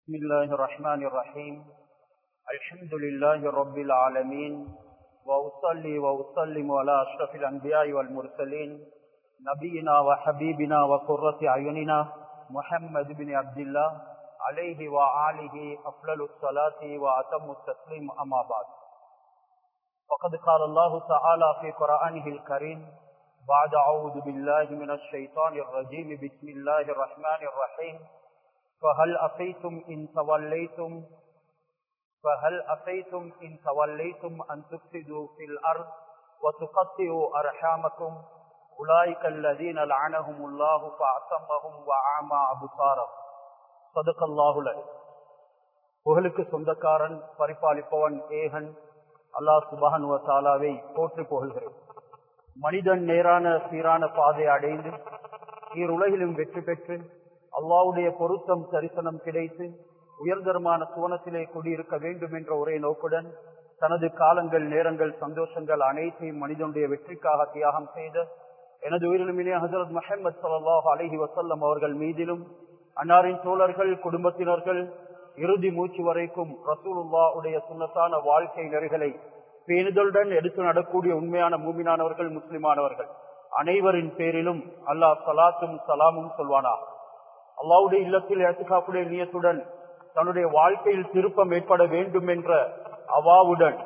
بسم الله الرحمن الرحيم الحمد لله رب العالمين وأصلي وأسلم على أشرف الأنبياء والمرسلين نبينا وحبيبنا وقرة أعيننا محمد بن عبد الله عليه وآله أفضل الصلاة وأتم التسليم أما بعد فقد قال الله تعالى في قرآنه الكريم بعد أعوذ بالله من الشيطان الرجيم بسم الله الرحمن الرحيم فهل أفيتم إن توليتم فهل أفيتم إن توليتم أن تفسدوا في الأرض وتقطعوا أرحامكم أولئك الذين لعنهم الله فأعصمهم وأعمى أبصارهم صدق الله العظيم புகழுக்கு சொந்தக்காரன் பரிபாலிப்பவன் ஏகன் அல்லாஹ் சுபஹன் தாலாவை போற்றி புகழ்கிறேன் மனிதன் நேரான சீரான பாதை அடைந்து ஈருலகிலும் வெற்றி பெற்று அல்லாவுடைய பொருத்தம் தரிசனம் கிடைத்து உயர்தரமான சுவனத்திலே குடியிருக்க வேண்டும் என்ற ஒரே நோக்குடன் தனது காலங்கள் நேரங்கள் சந்தோஷங்கள் அனைத்தையும் மனிதனுடைய வெற்றிக்காக தியாகம் செய்த எனது உயிரிலுமினே ஹசரத் மஹமது சல்லாஹ் அலஹி வசல்லம் அவர்கள் மீதிலும் அன்னாரின் தோழர்கள் குடும்பத்தினர்கள் இறுதி மூச்சு வரைக்கும் ரசூலுல்லா உடைய சுண்ணத்தான வாழ்க்கை நெறிகளை பேணுதலுடன் எடுத்து நடக்கூடிய உண்மையான மூமினானவர்கள் முஸ்லிமானவர்கள் அனைவரின் பேரிலும் அல்லாஹ் சலாத்தும் சலாமும் சொல்வானா அல்லாவுடைய இல்லத்தில் எடுத்துக்காப்புடைய நியத்துடன் தன்னுடைய வாழ்க்கையில் திருப்பம் ஏற்பட வேண்டும் என்ற அவாவுடன்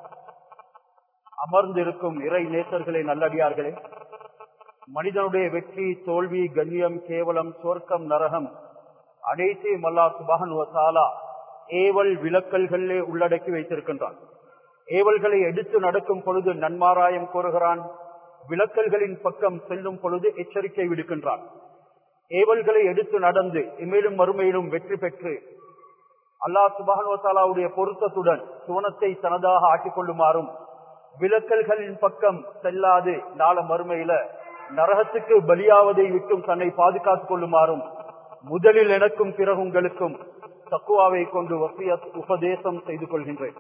அமர்ந்திருக்கும் இறை நேசர்களே நல்லடியார்களே மனிதனுடைய வெற்றி தோல்வி கண்ணியம் கேவலம் சொர்க்கம் நரகம் அனைத்தையும் அல்லா சுபகன் வசாலா ஏவல் விளக்கல்களே உள்ளடக்கி வைத்திருக்கின்றான் ஏவல்களை எடுத்து நடக்கும் பொழுது நன்மாராயம் கோருகிறான் விளக்கல்களின் பக்கம் செல்லும் பொழுது எச்சரிக்கை விடுக்கின்றான் ஏவல்களை எடுத்து நடந்து இமேலும் மறுமையிலும் வெற்றி பெற்று அல்லாஹ் சுபானுவத்தாலாவுடைய பொருத்தத்துடன் சுவனத்தை தனதாக ஆக்கிக் கொள்ளுமாறும் விளக்கல்களின் பக்கம் செல்லாது நாள மறுமையில நரகத்துக்கு பலியாவதை விட்டும் தன்னை பாதுகாத்துக் கொள்ளுமாறும் முதலில் எனக்கும் பிறகு உங்களுக்கும் தக்குவாவை கொண்டு வசிய உபதேசம் செய்து கொள்கின்றேன்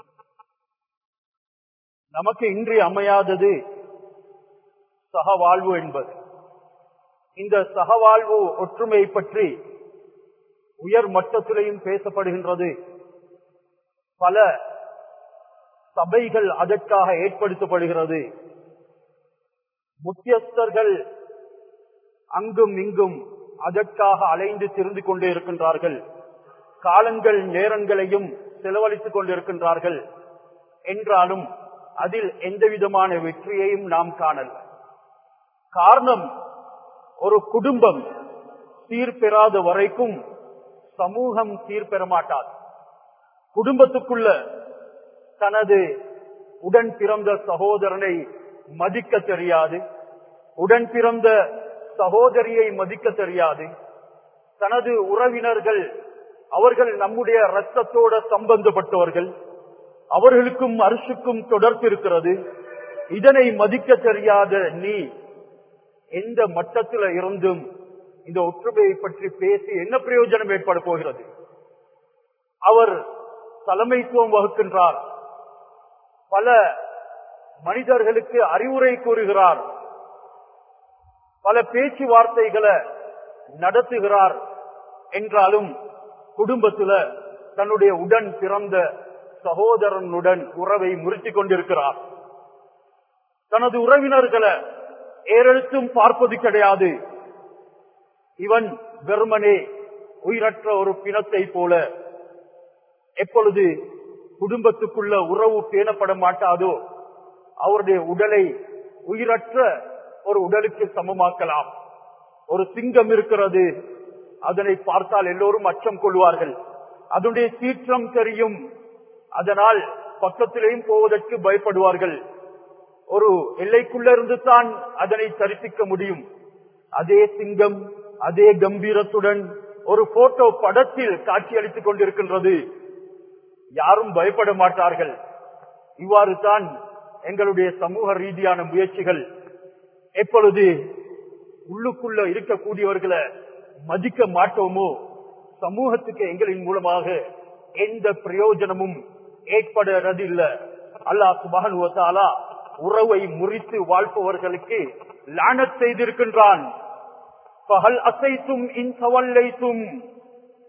நமக்கு இன்றி அமையாதது சகவாழ்வு என்பது இந்த சகவாழ்வு ஒற்றுமை பற்றி உயர் மட்டத்திலையும் பேசப்படுகின்றது பல சபைகள் அதற்காக ஏற்படுத்தப்படுகிறது முக்கியஸ்தர்கள் அங்கும் இங்கும் அதற்காக அலைந்து திரிந்து கொண்டே இருக்கின்றார்கள் காலங்கள் நேரங்களையும் செலவழித்துக் கொண்டிருக்கின்றார்கள் என்றாலும் அதில் எந்த விதமான வெற்றியையும் நாம் காணல காரணம் ஒரு குடும்பம் சீர்பெறாத வரைக்கும் சமூகம் சீர்பெற மாட்டாது குடும்பத்துக்குள்ள தனது உடன் பிறந்த சகோதரனை மதிக்க தெரியாது உடன் பிறந்த சகோதரியை மதிக்க தெரியாது தனது உறவினர்கள் அவர்கள் நம்முடைய ரத்தத்தோட சம்பந்தப்பட்டவர்கள் அவர்களுக்கும் அரசுக்கும் தொடர்பு இருக்கிறது இதனை மதிக்க தெரியாத நீ எந்த மட்டத்தில் இருந்தும் இந்த ஒற்றுமையை பற்றி பேசி என்ன பிரயோஜனம் ஏற்பட போகிறது அவர் தலைமைத்துவம் வகுக்கின்றார் பல மனிதர்களுக்கு அறிவுரை கூறுகிறார் பல பேச்சுவார்த்தைகளை நடத்துகிறார் என்றாலும் குடும்பத்துல தன்னுடைய உடன் பிறந்த சகோதரனுடன் உறவை முறித்து கொண்டிருக்கிறார் தனது உறவினர்களை ஏறெழுத்தும் பார்ப்பது கிடையாது இவன் வெறுமனே உயிரற்ற ஒரு பிணத்தை போல எப்பொழுது குடும்பத்துக்குள்ள உறவு பேணப்பட மாட்டாதோ அவருடைய உடலை உயிரற்ற ஒரு உடலுக்கு சமமாக்கலாம் ஒரு சிங்கம் இருக்கிறது அதனை பார்த்தால் எல்லோரும் அச்சம் கொள்வார்கள் அதனுடைய சீற்றம் தெரியும் அதனால் பக்கத்திலேயும் போவதற்கு பயப்படுவார்கள் ஒரு எல்லைக்குள்ள இருந்து தான் அதனை தரிசிக்க முடியும் அதே சிங்கம் அதே கம்பீரத்துடன் ஒரு போட்டோ படத்தில் காட்சியளித்துக் கொண்டிருக்கின்றது யாரும் பயப்பட மாட்டார்கள் இவ்வாறு தான் எங்களுடைய சமூக ரீதியான முயற்சிகள் எப்பொழுது உள்ளுக்குள்ள இருக்கக்கூடியவர்களை மதிக்க மாட்டோமோ சமூகத்துக்கு எங்களின் மூலமாக எந்த பிரயோஜனமும் ஏற்படுறதில்லை அல்லாஹ் சுபகனுவத்தாலா உறவை முறித்து வாழ்பவர்களுக்கு லானத் செய்திருக்கின்றான் பகல் அசைத்தும் இன் சவல்லைத்தும்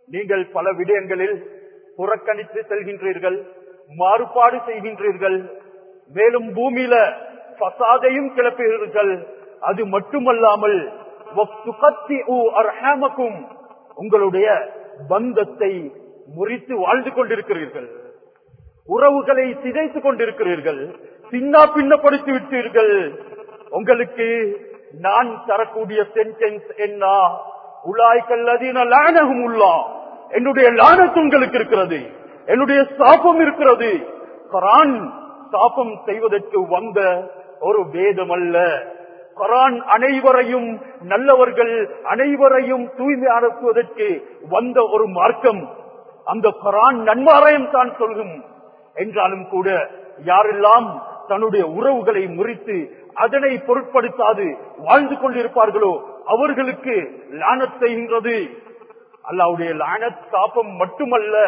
நீங்கள் பல விடயங்களில் புறக்கணித்து செல்கின்றீர்கள் மாறுபாடு செய்கின்றீர்கள் மேலும் பூமியில பசாதையும் கிளப்புகிறீர்கள் அது மட்டுமல்லாமல் அர்ஹாமக்கும் உங்களுடைய பந்தத்தை முறித்து வாழ்ந்து கொண்டிருக்கிறீர்கள் உறவுகளை சிதைத்துக் கொண்டிருக்கிறீர்கள் சின்னா பின்னப்படுத்தி விட்டீர்கள் உங்களுக்கு நான் தரக்கூடிய சென்டென்ஸ் என்ன உலாய்கள் அதீன லானகம் உள்ளா என்னுடைய லானத்து உங்களுக்கு இருக்கிறது என்னுடைய சாபம் இருக்கிறது குரான் சாபம் செய்வதற்கு வந்த ஒரு வேதம் அல்ல குரான் அனைவரையும் நல்லவர்கள் அனைவரையும் தூய்மையாக்குவதற்கு வந்த ஒரு மார்க்கம் அந்த குரான் நன்மாராயம் தான் சொல்கும் என்றாலும் கூட யாரெல்லாம் தன்னுடைய உறவுகளை முறித்து அதனை பொருட்படுத்தாது வாழ்ந்து கொண்டிருப்பார்களோ அவர்களுக்கு லானத் செய்கின்றது அல்லாவுடைய லானத் சாபம் மட்டுமல்ல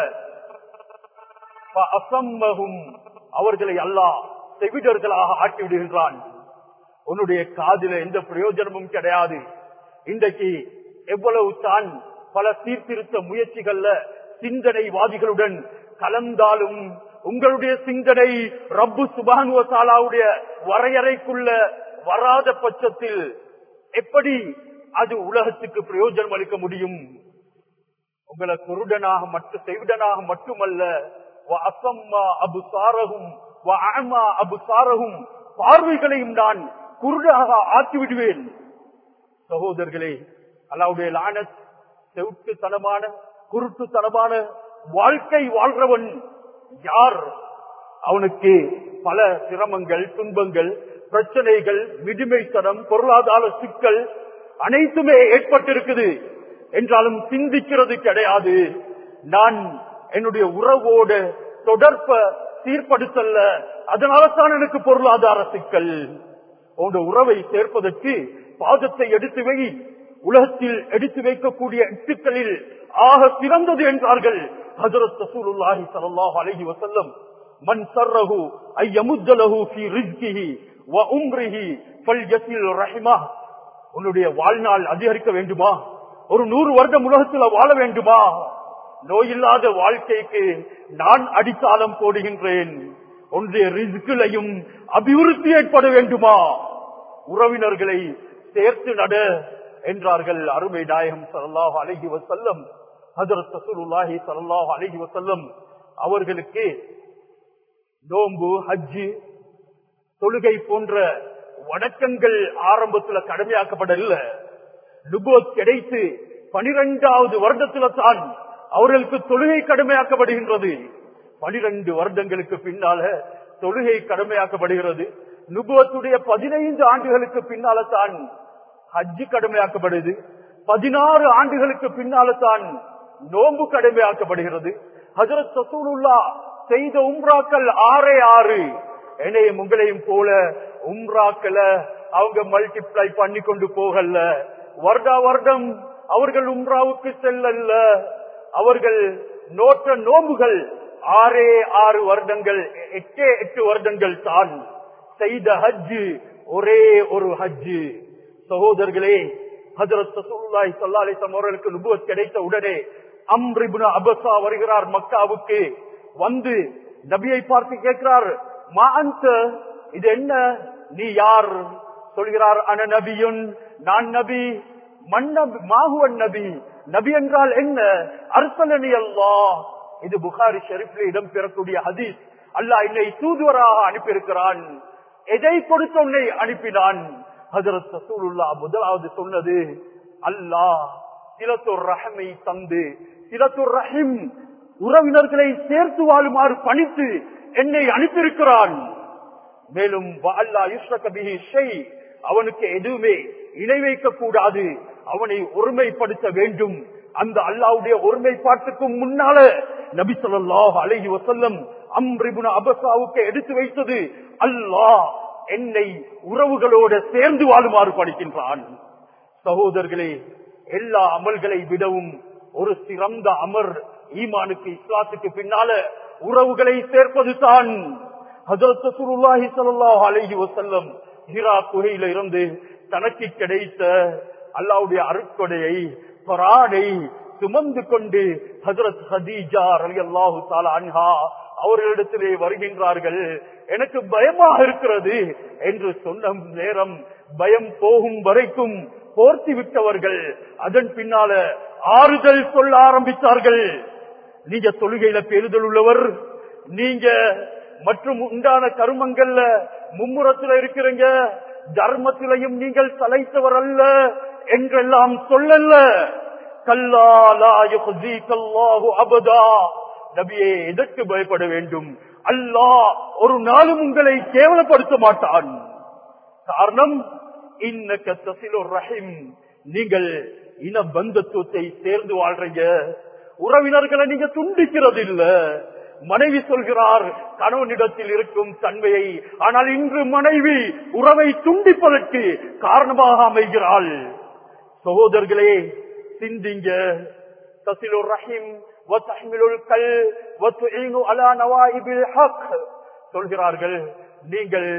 அசம்மகும் அவர்களை அல்லாஹ் செவிடர்களாக ஆக்கி விடுகின்றான் உன்னுடைய காதில எந்த பிரயோஜனமும் கிடையாது இன்றைக்கு எவ்வளவு தான் பல சீர்திருத்த முயற்சிகள்ல சிந்தனைவாதிகளுடன் கலந்தாலும் உங்களுடைய சிந்தனை ரப்பு சுபானுவசாலாவுடைய வரையறைக்குள்ள வராத பட்சத்தில் எப்படி அது உலகத்துக்கு பிரயோஜனம் அளிக்க முடியும் உங்களை குருடனாக மட்டும் செவிடனாக மட்டுமல்ல அசம்மா அபு சாரகும் அபு சாரகும் பார்வைகளையும் நான் குருடாக ஆக்கிவிடுவேன் சகோதரர்களே அல்லாவுடைய லானத் செவுட்டுத்தனமான குருட்டுத்தனமான வாழ்க்கை வாழ்றவன் யார் அவனுக்கு பல சிரமங்கள் துன்பங்கள் பிரச்சனைகள் மிடுமைத்தனம் பொருளாதார சிக்கல் அனைத்துமே ஏற்பட்டிருக்குது என்றாலும் சிந்திக்கிறது கிடையாது நான் என்னுடைய உறவோட தொடர்ப சீர்படுத்தல்ல அதனால தான் எனக்கு பொருளாதார சிக்கல் உங்க உறவை சேர்ப்பதற்கு பாதத்தை எடுத்து வை உலகத்தில் எடுத்து வைக்கக்கூடிய எட்டுக்களில் ஆக சிறந்தது என்றார்கள் ஹஜரத் ரசூலுல்லாஹி ஸல்லல்லாஹு அலைஹி வஸல்லம் மன் சர்ரஹு ஐ யமுத்தலஹு ஃபீ ரிஸ்கிஹி வ உம்ரிஹி ஃபல்யஸில் ரஹிமஹ் உன்னுடைய வாழ்நாள் அதிகரிக்க வேண்டுமா ஒரு நூறு வருடம் உலகத்தில் வாழ வேண்டுமா நோயில்லாத வாழ்க்கைக்கு நான் அடித்தாளம் போடுகின்றேன் ஒன்றைய ரிஸ்கிலையும் அபிவிருத்தி ஏற்பட வேண்டுமா உறவினர்களை சேர்த்து நட என்றார்கள் அருமை நாயகம் சல்லாஹ் அலஹி வசல்லம் ஹதரத் ரசூலுல்லாஹி ஸல்லல்லாஹு அலைஹி வஸல்லம் அவர்களுக்கு நோன்பு ஹஜ்ஜு தொழுகை போன்ற வணக்கங்கள் ஆரம்பத்துல கடமையாக்கப்படல நுபுவத் கிடைத்து பனிரெண்டாவது வருடத்துல தான் அவர்களுக்கு தொழுகை கடமையாக்கப்படுகின்றது பனிரெண்டு வருடங்களுக்கு பின்னால தொழுகை கடமையாக்கப்படுகிறது நுபுவத்துடைய பதினைந்து ஆண்டுகளுக்கு பின்னால தான் ஹஜ்ஜு கடமையாக்கப்படுது பதினாறு ஆண்டுகளுக்கு பின்னால தான் நோன்பு கடமையாக்கப்படுகிறது ஹஜரத் சசூலுல்லா செய்த உம்ராக்கள் ஆறே ஆறு என்னையும் உங்களையும் போல உம்ராக்களை அவங்க மல்டிப்ளை பண்ணி கொண்டு போகல வருடா வருடம் அவர்கள் உம்ராவுக்கு செல்லல்ல அவர்கள் நோற்ற நோம்புகள் ஆறே ஆறு வருடங்கள் எட்டே எட்டு வருடங்கள் தான் செய்த ஹஜ்ஜு ஒரே ஒரு ஹஜ்ஜு சகோதரர்களே ஹஜரத் ரசூலுல்லாஹி ஸல்லல்லாஹு அலைஹி வஸல்லம் அவர்களுக்கு நுபுவத் கிடைத்த உடனே அம்ர் இப்னு அபஸா வருகிறார் மக்காவுக்கு வந்து நபியை பார்த்து கேட்கிறார் மா அன்த இது என்ன நீ யார் சொல்கிறார் அன நபியுன் நான் நபி மன்னபி மாகுவன் நபி நபி என்றால் என்ன அர்சலனி அல்லாஹ் இது புகாரி ஷெரீஃப்ல இடம் பெறக்கூடிய ஹதீஸ் அல்லாஹ் என்னை தூதுவராக அனுப்பியிருக்கிறான் எதை கொடுத்து உன்னை அனுப்பினான் ஹஜரத் ரசூலுல்லா முதலாவது சொன்னது அல்லாஹ் சிலத்துர் ரஹமை தந்து சிலத்துர் ரஹிம் உறவினர்களை சேர்த்து வாழுமாறு பணித்து என்னை அனுப்பியிருக்கிறான் மேலும் வஅல்லா யுஷ்ரக பிஹி ஷை அவனுக்கு எதுவுமே இணை வைக்க கூடாது அவனை ஒருமைப்படுத்த வேண்டும் அந்த அல்லாவுடைய ஒருமைப்பாட்டுக்கு முன்னால நபி ஸல்லல்லாஹு அலைஹி வஸல்லம் அம்ரிபுன அபசாவுக்கு எடுத்து வைத்தது அல்லாஹ் என்னை உறவுகளோட சேர்ந்து வாழுமாறு படிக்கின்றான் சகோதரர்களே எல்லா அமல்களை விடவும் ஒரு சிறந்த அமர் ஈமானுக்கு இஸ்லாத்துக்கு பின்னால உறவுகளை சேர்ப்பது தான் அலைஹி வசல்லம் ஹிரா குகையில இருந்து தனக்கு கிடைத்த அல்லாவுடைய அருட்கொடையை பராடை சுமந்து கொண்டு ஹசரத் ஹதீஜா ரலியல்லாஹு தஆலா அன்ஹா அவர்களிடத்திலே வருகின்றார்கள் எனக்கு பயமாக இருக்கிறது என்று சொன்ன நேரம் பயம் போகும் வரைக்கும் போர்த்தி விட்டவர்கள் அதன் பின்னால ஆறுதல் சொல்ல ஆரம்பித்தார்கள் நீங்க தொழுகையில பெறுதல் உள்ளவர் நீங்க மற்றும் உண்டான கருமங்கள்ல மும்முரத்துல இருக்கிறீங்க தர்மத்திலையும் நீங்கள் தலைத்தவர் அல்ல என்றெல்லாம் சொல்லல கல்லாலா யுஹ்ஸீகல்லாஹு அபதா நபியே எதற்கு பயப்பட வேண்டும் அல்லாஹ் ஒரு நாளும் உங்களை கேவலப்படுத்த மாட்டான் காரணம் இன்னக்க தசிலு ரஹிம் நீங்கள் இன பந்தத்துவத்தை சேர்ந்து வாழ்றீங்க உறவினர்களை நீங்க துண்டிக்கிறது இல்ல மனைவி சொல்கிறார் கணவனிடத்தில் இருக்கும் தன்மையை ஆனால் இன்று மனைவி உறவை துண்டிப்பதற்கு காரணமாக அமைகிறாள் சகோதரர்களே சிந்திங்க தசிலு ரஹிம் வத்தஹ்மிலுல் கல் வத்துஈனு அலா நவாயிபில் ஹக் சொல்கிறார்கள் நீங்கள்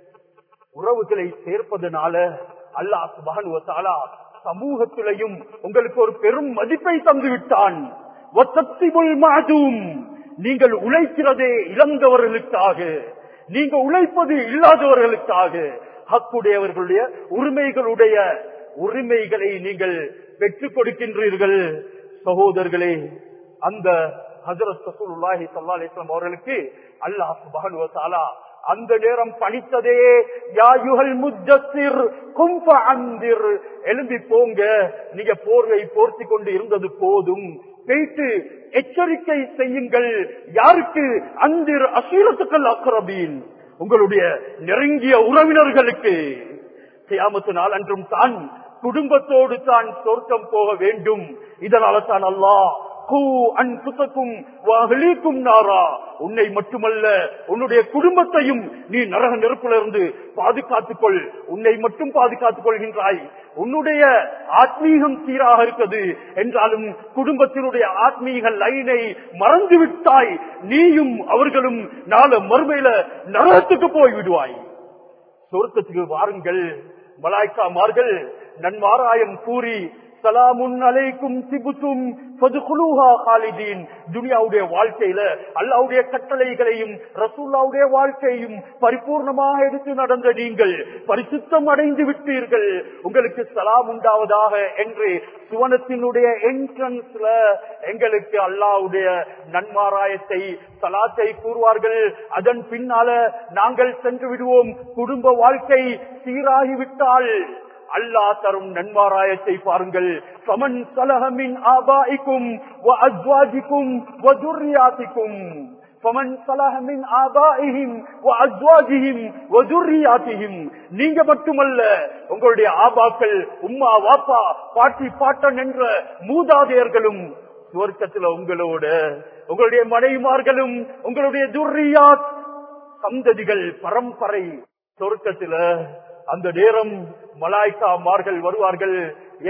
உறவுகளை சேர்ப்பதனால அல்லாஹ் சுபஹானஹு வ தஆலா சமூகத்திலையும் உங்களுக்கு ஒரு பெரும் மதிப்பை தந்து விட்டான் வத்தத்திபுல் மஅதூம் நீங்கள் உழைக்கிறதே இழந்தவர்களுக்காக நீங்க உழைப்பது இல்லாதவர்களுக்காக ஹக்குடையவர்களுடைய உரிமைகளுடைய உரிமைகளை நீங்கள் பெற்றுக் கொடுக்கின்றீர்கள் சகோதரர்களே அந்த ஹஜரத் ரசூலுல்லாஹி ஸல்லல்லாஹு அலைஹி வஸல்லம் அவர்களுக்கு அல்லாஹ் சுப்ஹானஹு வ தஆலா அந்த நேரம் பணித்ததே யாயுகல் முத்தசிர் கும்ப அந்திர் எழும்பி போங்க நீங்க போர்வை போர்த்தி கொண்டு இருந்தது போதும் போயிட்டு எச்சரிக்கை செய்யுங்கள் யாருக்கு அந்திர் அசீரத்துக்கள் அக்ரபீன் உங்களுடைய நெருங்கிய உறவினர்களுக்கு கியாமத்து நாள் அன்றும் தான் குடும்பத்தோடு தான் சொர்க்கம் போக வேண்டும் இதனால தான் அல்லாஹ் கூ அன்புசக்கும் வாகலீக்கும் நாரா உன்னை மட்டுமல்ல உன்னுடைய குடும்பத்தையும் நீ நரக நெருப்பிலிருந்து பாதுகாத்துக் கொள் உன்னை மட்டும் பாதுகாத்துக் கொள்கின்றாய் உன்னுடைய ஆத்மீகம் சீராக இருக்கிறது என்றாலும் குடும்பத்தினுடைய ஆத்மீக லைனை மறந்து விட்டாய் நீயும் அவர்களும் நாள மறுமையில நரகத்துக்கு போய் விடுவாய் சொர்க்கத்துக்கு வாருங்கள் மலாய்க்காமார்கள் நன்மாராயம் கூறி சலாமுன் அலைக்கும் திபுத்தும் ஃபதுகுலூஹா காலிதீன் துனியாவுடைய வாழ்க்கையில அல்லாவுடைய கட்டளைகளையும் ரசூல்லாவுடைய வாழ்க்கையும் பரிபூர்ணமாக எடுத்து நடந்த நீங்கள் பரிசுத்தம் அடைந்து விட்டீர்கள் உங்களுக்கு சலாம் உண்டாவதாக என்று சுவனத்தினுடைய என்ட்ரன்ஸ்ல எங்களுக்கு அல்லாவுடைய நன்மாராயத்தை சலாத்தை கூறுவார்கள் அதன் பின்னால நாங்கள் சென்று விடுவோம் குடும்ப வாழ்க்கை சீராகிவிட்டால் அல்லாஹ் தரும் நன்மாராயத்தை பாருங்கள் சமன் சலஹமின் ஆபாய்க்கும் அஜ்வாஜிக்கும் வதுர்யாத்திக்கும் فمن صلح من آبائهم وأزواجهم وذرياتهم நீங்க மட்டுமல்ல உங்களுடைய ஆபாக்கள் உம்மா வாப்பா பாட்டி பாட்டன் என்ற மூதாதையர்களும் சுவர்க்கத்துல உங்களோட உங்களுடைய மனைவிமார்களும் உங்களுடைய துர்ரியாத் சந்ததிகள் பரம்பரை சொர்க்கத்துல அந்த நேரம் மலாய்க்காமார்கள் வருவார்கள்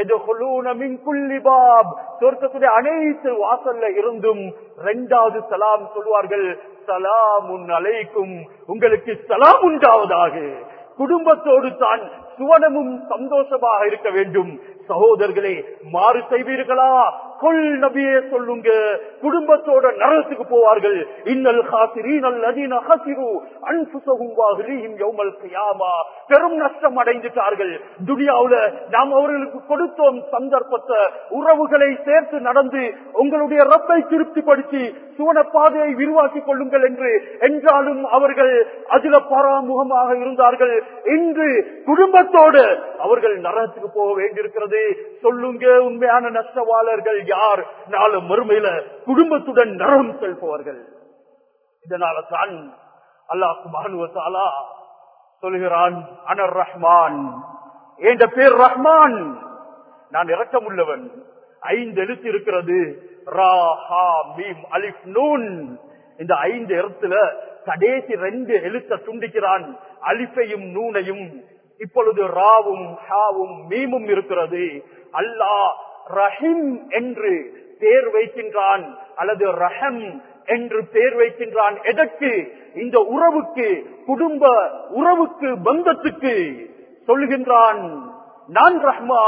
சொர்க்கத்துடைய அனைத்து வாசல்ல இருந்தும் இரண்டாவது சலாம் சொல்வார்கள் சலாமுன் அலைக்கும் உங்களுக்கு சலாம் உண்டாவதாக குடும்பத்தோடு தான் சுவனமும் சந்தோஷமாக இருக்க வேண்டும் சகோதரர்களே மாறு செய்வீர்களா கொள் நபியே சொல்லுங்க குடும்பத்தோட நரகத்துக்கு போவார்கள் இன்னல் ஹாசிரீன் அல்லதீன ஹசிரு அன்புசகும் வாஹிரீஹிம் யௌமல் கியாமா பெரும் நஷ்டம் அடைந்துட்டார்கள் துனியாவுல நாம் அவர்களுக்கு கொடுத்தோம் சந்தர்ப்பத்தை உறவுகளை சேர்த்து நடந்து உங்களுடைய ரப்பை திருப்திப்படுத்தி சுவன பாதையை விரிவாக்கிக் கொள்ளுங்கள் என்று என்றாலும் அவர்கள் அதில பராமுகமாக இருந்தார்கள் இன்று குடும்பத்தோடு அவர்கள் நரகத்துக்கு போக வேண்டியிருக்கிறது சொல்லுங்க உண்மையான நஷ்டவாளர்கள் யார் நாலு மறுமையில குடும்பத்துடன் நரகம் செல்பவர்கள் இதனால தான் அல்லாஹ் சுபானுவத்தாலா சொல்கிறான் அனர் ரஹ்மான் என்ற பேர் ரஹ்மான் நான் இரக்கமுள்ளவன் ஐந்து எழுத்து இருக்கிறது ரா ஹா மீம் அலிஃப் நூன் இந்த ஐந்து எழுத்துல கடைசி ரெண்டு எழுத்த துண்டிக்கிறான் அலிஃபையும் நூனையும் இப்பொழுது ராவும் ஹாவும் மீமும் இருக்கிறது அல்லாஹ் ரஹிம் என்று பேர் வைக்கின்றான் அல்லது ரஹம் என்று பேர் வைக்கின்றான் எதற்கு இந்த உறவுக்கு குடும்ப உறவுக்கு பந்தத்துக்கு சொல்லுகின்றான் நான் ரஹ்மான்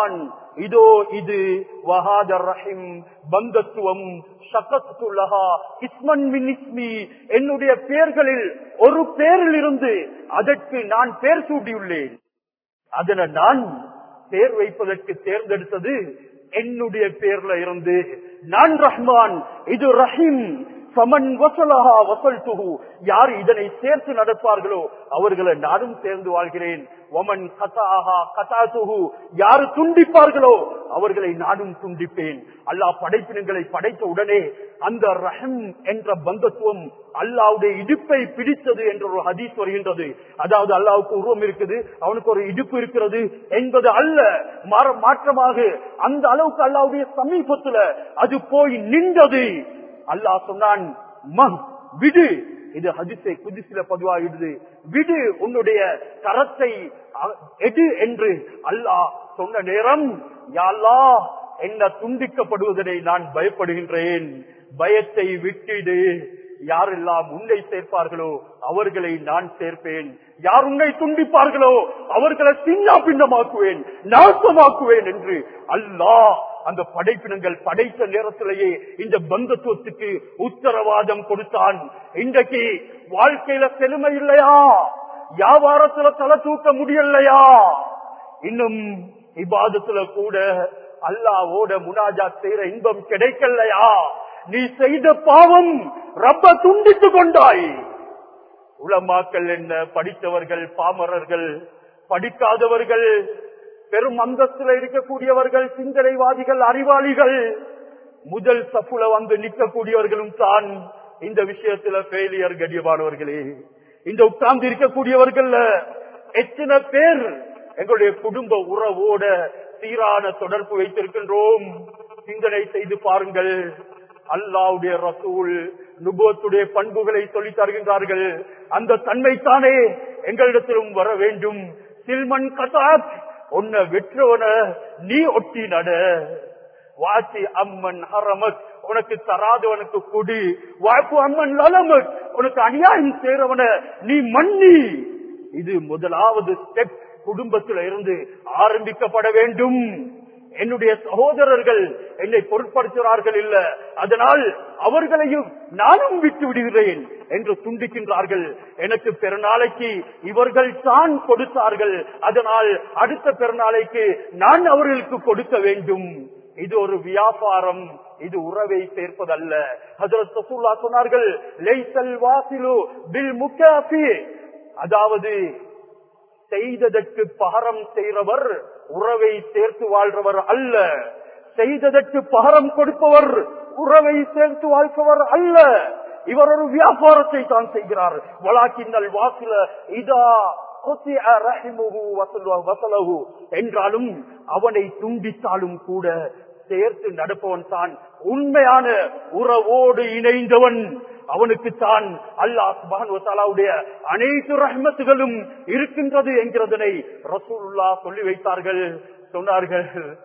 இதோ இது வஹாதர் ரஹிம் பந்தத்துவம் ஷகத்துலஹா இஸ்மன் மின் இஸ்மி என்னுடைய பெயர்களில் ஒரு பேரில் இருந்து அதற்கு நான் பேர் சூட்டியுள்ளேன் அதனை நான் பேர் வைப்பதற்கு தேர்ந்தெடுத்தது என்னுடைய பேர்ல இருந்து நான் ரஹ்மான் இது ரஹீம் சமன் வசலஹா வசல் துகு யார் இதனை சேர்த்து நடப்பார்களோ அவர்களை நானும் சேர்ந்து வாழ்கிறேன் ஒமன் கதாஹா கதா துகு யாரு துண்டிப்பார்களோ அவர்களை நானும் துண்டிப்பேன் அல்லாஹ் படைப்பினங்களை படைத்த உடனே அந்த ரஹம் என்ற பந்தத்துவம் அல்லாவுடைய இடுப்பை பிடித்தது என்ற ஒரு ஹதீஸ் வருகின்றது அதாவது அல்லாவுக்கு உருவம் இருக்குது அவனுக்கு ஒரு இடுப்பு இருக்கிறது என்பது அல்ல மாற மாற்றமாக அந்த அளவுக்கு அல்லாவுடைய சமீபத்துல அது போய் நின்றது அல்லாஹ் சொன்னான் மஹ் விடு இது ஹதிசை குதிசில பதிவாகிடுது விடு உன்னுடைய கரத்தை அ- எடு என்று அல்லாஹ் சொன்ன நேரம் யாழ்லா என்ன துண்டிக்கப்படுவதனை நான் பயப்படுகின்றேன் பயத்தை விட்டிடு யாரெல்லாம் உன்னை சேர்ப்பார்களோ அவர்களை நான் சேர்ப்பேன் யார் உன்னை துண்டிப்பார்களோ அவர்களை சின்ன பின்னமாக்குவேன் நாசமாக்குவேன் என்று அல்லாஹ் அந்த படைப்பினங்கள் படைத்த நேரத்திலேயே இந்த பந்தத்துவத்துக்கு உத்தரவாதம் கொடுத்தான் இன்றைக்கு வாழ்க்கையில செழுமை இல்லையா வியாபாரத்துல தலை தூக்க முடியலையா இன்னும் இபாதத்துல கூட அல்லாவோட முனாஜா செய்யற இன்பம் கிடைக்கலையா நீ செய்த பாவம் ரப்ப துண்டித்து கொண்டாய் உளமாக்கல் என்ன படித்தவர்கள் பாமரர்கள் படிக்காதவர்கள் பெரும் அந்தஸ்துல இருக்கக்கூடியவர்கள் சிந்தனைவாதிகள் அறிவாளிகள் முதல் சப்புல வந்து நிற்கக்கூடியவர்களும் தான் இந்த விஷயத்துல ஃபெயிலியர் கடியமானவர்களே இந்த உட்கார்ந்து இருக்கக்கூடியவர்கள் எத்தனை பேர் எங்களுடைய குடும்ப உறவோட சீரான தொடர்பு வைத்திருக்கின்றோம் சிந்தனை செய்து பாருங்கள் அல்லாவுடைய ரசூல் நுபத்துடைய பண்புகளை சொல்லி தருகின்றார்கள் அந்த தன்மை தானே எங்களிடத்திலும் வர வேண்டும் சில்மன் கதாத் உன்னை வெற்றவன நீ ஒட்டி நட வாசி அம்மன் ஹரமத் உனக்கு தராதவனுக்கு குடி வாய்ப்பு அம்மன் லலமத் உனக்கு அநியாயம் செய்றவன நீ மன்னி இது முதலாவது ஸ்டெப் குடும்பத்தில் இருந்து ஆரம்பிக்கப்பட வேண்டும் என்னுடைய சகோதரர்கள் என்னை பொருட்படுத்துகிறார்கள் இல்ல அதனால் அவர்களையும் நானும் விட்டு விடுகிறேன் என்று துண்டிக்கின்றார்கள் எனக்கு பெருநாளைக்கு இவர்கள் தான் கொடுத்தார்கள் அதனால் அடுத்த பெருநாளைக்கு நான் அவர்களுக்கு கொடுக்க வேண்டும் இது ஒரு வியாபாரம் இது உறவை சேர்ப்பதல்ல ஹஜரத் ரசூல்லா சொன்னார்கள் லைசல் வாசிலு பில் முக்காஃபி அதாவது செய்ததற்கு பகரம் செய்றவர் உறவை சேர்த்து வாழ்றவர் அல்ல செய்ததற்கு பகரம் கொடுப்பவர் உறவை சேர்த்து வாழ்ப்பவர் அல்ல இவர் ஒரு வியாபாரத்தை தான் செய்கிறார் வளாக்கின்னல் வாசில இதா குத்திஅ ரஹிமுஹு வசலு- வசலஹு என்றாலும் அவனை துண்டித்தாலும் கூட சேர்த்து நடப்பவன் தான் உண்மையான உறவோடு இணைந்தவன் அவனுக்கு தான் அல்லாஹ் சுப்ஹானஹு வ தஆலாவுடைய அனைத்து ரஹ்மத்துகளும் இருக்கின்றது என்கிறதனை ரசூலுல்லாஹ் சொல்லி வைத்தார்கள் சொன்னார்கள்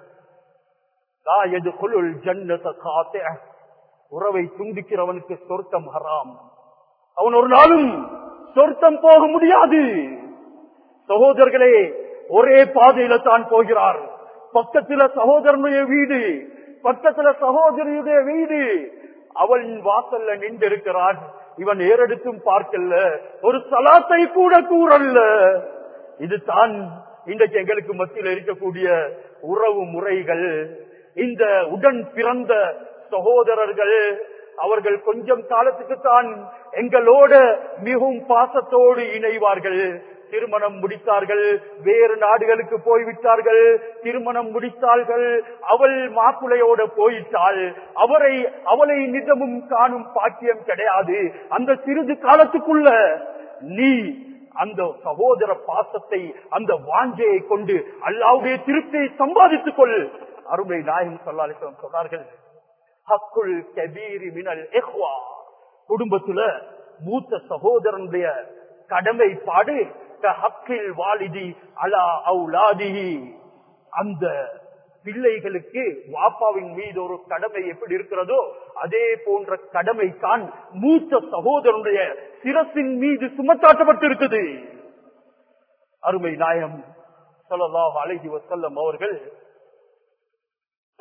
லா யதுகுலுல் ஜன்னத காத்திஅ. உறவை துண்டிக்கிறவனுக்கு சொர்க்கம் ஹராம் அவன் ஒரு நாளும் சொர்க்கம் போக முடியாது சகோதரர்களே ஒரே பாதையில தான் போகிறார் பக்கத்துல சகோதரனுடைய வீடு பக்கத்துல சகோதரியுடைய வீடு அவள் வாசல்ல நின்றிருக்கிறான் இவன் ஏறெடுத்தும் பார்க்கல ஒரு சலாத்தை கூட கூறல்ல இதுதான் இன்றைக்கு எங்களுக்கு மத்தியில் இருக்கக்கூடிய உறவு முறைகள் இந்த உடன் பிறந்த சகோதரர்கள் அவர்கள் கொஞ்சம் காலத்துக்கு தான் எங்களோட மிகவும் பாசத்தோடு இணைவார்கள் திருமணம் முடித்தார்கள் வேறு நாடுகளுக்கு போய்விட்டார்கள் திருமணம் முடித்தார்கள் அவள் மாப்பிளையோட போயிட்டாள் அவரை அவளை நிஜமும் காணும் பாக்கியம் கிடையாது அந்த சிறிது காலத்துக்குள்ள நீ அந்த சகோதர பாசத்தை அந்த வாஞ்சையை கொண்டு அல்லாவுடைய திருப்தியை சம்பாதித்துக் கொள் அருமை நாயகம் சொல்லாலிசம் சொன்னார்கள் ஹக்குல் கபீரி மினல் இஹ்வா குடும்பத்துல மூத்த சகோதரனுடைய கடமைப்பாடு ஹக்கில் வாலிதி அலா அவுலாதிஹி அந்த பிள்ளைகளுக்கு வாப்பாவின் மீது ஒரு கடமை எப்படி இருக்கிறதோ அதே போன்ற கடமை தான் மூத்த சகோதரனுடைய சிரசின் மீது சுமத்தாட்டப்பட்டிருக்குது அருமை நாயம் சொல்லலாம் அழகி வசல்லம் அவர்கள்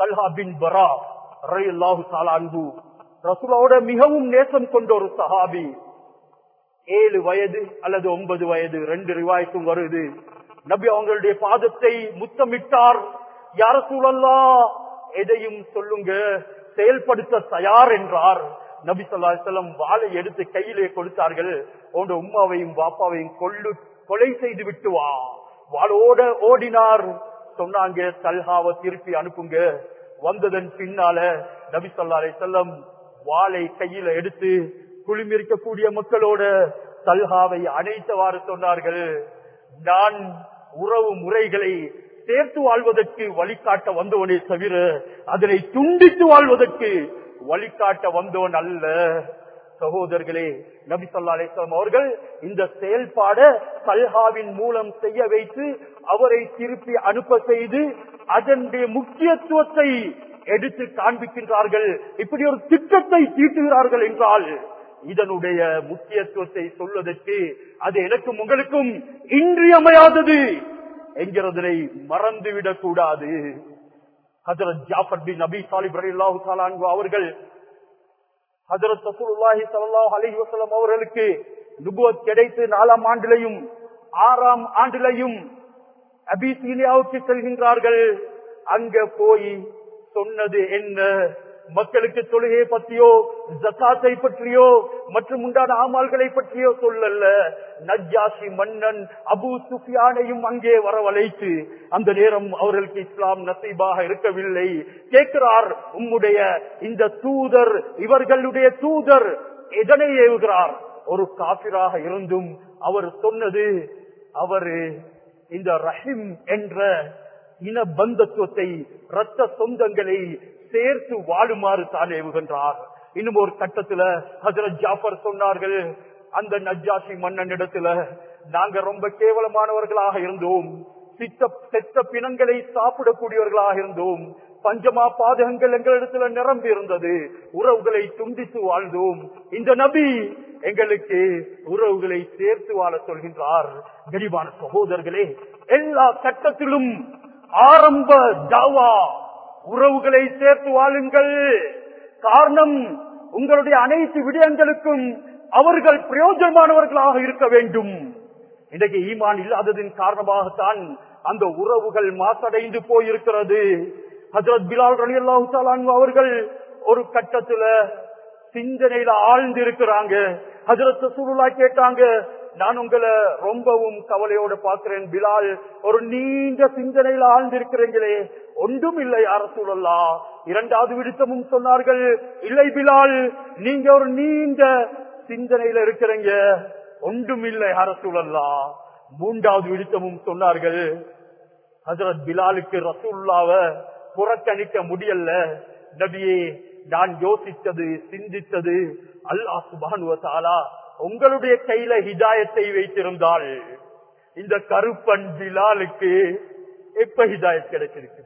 தல்ஹா பின் பரா ரலியல்லாஹு தஆலா அன்ஹு ரசூலோட மிகவும் நேசம் கொண்ட ஒரு சஹாபி ஏழு வயது அல்லது ஒன்பது வயது ரெண்டு ரிவாய்க்கும் வருது நபி அவங்களுடைய பாதத்தை முத்தமிட்டார் யார சூழல்லா எதையும் சொல்லுங்க செயல்படுத்த தயார் என்றார் நபி சொல்லா செல்லம் வாளை எடுத்து கையிலே கொடுத்தார்கள் உங்க உம்மாவையும் பாப்பாவையும் கொள்ளு கொலை செய்து விட்டு வா வாளோட ஓடினார் சொன்னாங்க தல்ஹாவை திருப்பி அனுப்புங்க வந்ததன் பின்னால நபி சொல்லா செல்லம் வாளை கையில எடுத்து குளிமிருக்கக்கூடிய மக்களோட தல்ஹாவை அணைத்தவாறு சொன்னார்கள் நான் உறவு முறைகளை சேர்த்து வாழ்வதற்கு வழிகாட்ட வந்தவனே தவிர அதனை துண்டித்து வாழ்வதற்கு வழிகாட்ட வந்தவன் அல்ல சகோதரர்களே நபி சொல்லா அலிஸ்லாம் அவர்கள் இந்த செயல்பாட சல்ஹாவின் மூலம் செய்ய வைத்து அவரை திருப்பி அனுப்ப செய்து அதனுடைய முக்கியத்துவத்தை எடுத்து காண்பிக்கின்றார்கள் இப்படி ஒரு திட்டத்தை தீட்டுகிறார்கள் என்றால் இதனுடைய முக்கியத்துவத்தை சொல்வதற்கு அது எனக்கும் உங்களுக்கும் இன்றியமையாதது என்கிறதனை மறந்துவிடக் கூடாது ஹசரத் ஜாஃபர் பின் நபி சாலிப் ரலியல்லாஹு தஆலா அன்ஹு அவர்கள் ஹஜரத் ரசூலுல்லாஹி ஸல்லல்லாஹு அலைஹி வஸல்லம் அவர்களுக்கு நுபுவத் கிடைத்து நாலாம் ஆண்டிலையும் ஆறாம் ஆண்டிலையும் அபிசீனியாவுக்கு செல்கின்றார்கள் அங்க போய் சொன்னது என்ன மக்களுக்கு தொழுகையை பற்றியோ ஜக்காத்தை பற்றியோ மற்றும் உண்டான ஆமால்களை பற்றியோ சொல்லல நஜ்ஜாசி மன்னன் அபு சுஃபியானையும் அங்கே வரவழைத்து அந்த நேரம் அவர்களுக்கு இஸ்லாம் நசீபாக இருக்கவில்லை கேட்கிறார் உம்முடைய இந்த தூதர் இவர்களுடைய தூதர் எதனை ஏவுகிறார் ஒரு காபிராக இருந்தும் அவர் சொன்னது அவரு இந்த ரஹிம் என்ற இன பந்தத்துவத்தை ரத்த சொந்தங்களை சேர்த்து வாழுமாறு தான் ஏவுகின்றார் இன்னும் ஒரு கட்டத்துல ஹசரத் ஜாஃபர் சொன்னார்கள் அந்த நஜ்ஜாசி மன்னன் இடத்துல நாங்க ரொம்ப கேவலமானவர்களாக இருந்தோம் சித்த செத்த பிணங்களை சாப்பிடக்கூடியவர்களாக இருந்தோம் பஞ்சமா பாதகங்கள் எங்களிடத்துல நிரம்பி இருந்தது உறவுகளை துண்டித்து வாழ்ந்தோம் இந்த நபி எங்களுக்கு உறவுகளை சேர்த்து வாழ சொல்கின்றார் கரிவான சகோதரர்களே எல்லா கட்டத்திலும் ஆரம்ப தாவா உறவுகளை சேர்த்து வாழுங்கள் காரணம் உங்களுடைய அனைத்து விடயங்களுக்கும் அவர்கள் பிரயோஜனமானவர்களாக இருக்க வேண்டும் இன்றைக்கு ஈமான் இல்லாததின் காரணமாகத்தான் அந்த உறவுகள் மாசடைந்து போயிருக்கிறது ஹசரத் பிலால் ரலி அல்லாஹு அவர்கள் ஒரு கட்டத்துல சிந்தனையில ஆழ்ந்து இருக்கிறாங்க ஹசரத் சுருளா கேட்டாங்க நான் உங்களை ரொம்பவும் கவலையோட பாக்குறேன் பிலால் ஒரு நீண்ட சிந்தனையில ஆழ்ந்து இருக்கிறீங்களே ஒன்றும் இல்லை யார சூழல்லா இரண்டாவது விடுத்தமும் சொன்னார்கள் இல்லை பிலால் நீங்க ஒரு நீண்ட சிந்தனையில இருக்கிறீங்க ஒன்றும் இல்லை யார சூழல்லா மூன்றாவது விடுத்தமும் சொன்னார்கள் ஹசரத் பிலாலுக்கு ரசூல்லாவ புறக்கணிக்க முடியல நபியே நான் யோசித்தது சிந்தித்தது அல்லாஹ் சுபானுவத்தாலா உங்களுடைய கையில ஹிதாயத்தை வைத்திருந்தால் இந்த கருப்பன் பிலாலுக்கு எப்ப ஹிதாயத் கிடைச்சிருக்கும்